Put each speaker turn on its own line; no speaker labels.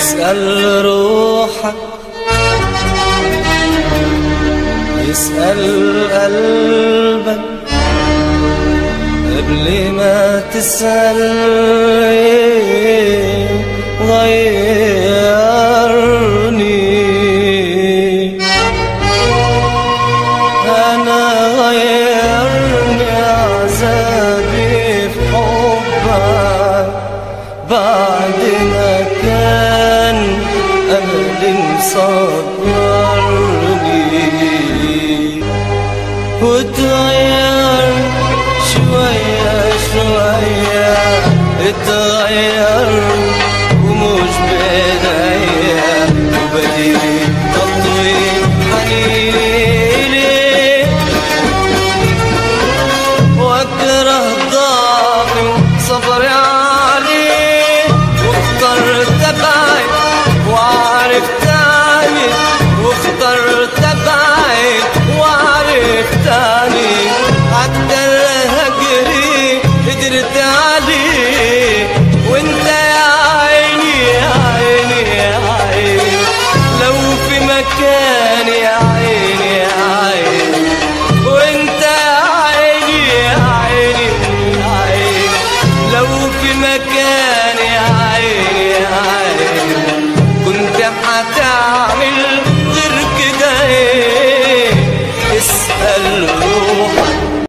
اسأل روحك يسأل قلبك قبل ما تسأل غيرني أنا غيرني عذابي في حبك بعد ما كان أملي مصبرني وتغير شوية شوية اتغير ومش بداية وبديلي تطويل حنيني واكره ضعفي وصبري عليه واخترت ابعد وعرفت اعيد واخترت ابعد وعرفت اعيد حتى الهجري قدرت عليه وانت يا عيني يا عيني يا عيني لو في مكاني يا عيني يا عيني وانت يا عيني يا عيني يا عيني لو في مكاني يا عيني يا عيني كنت هتعمل غير كده ايه اسأل روحك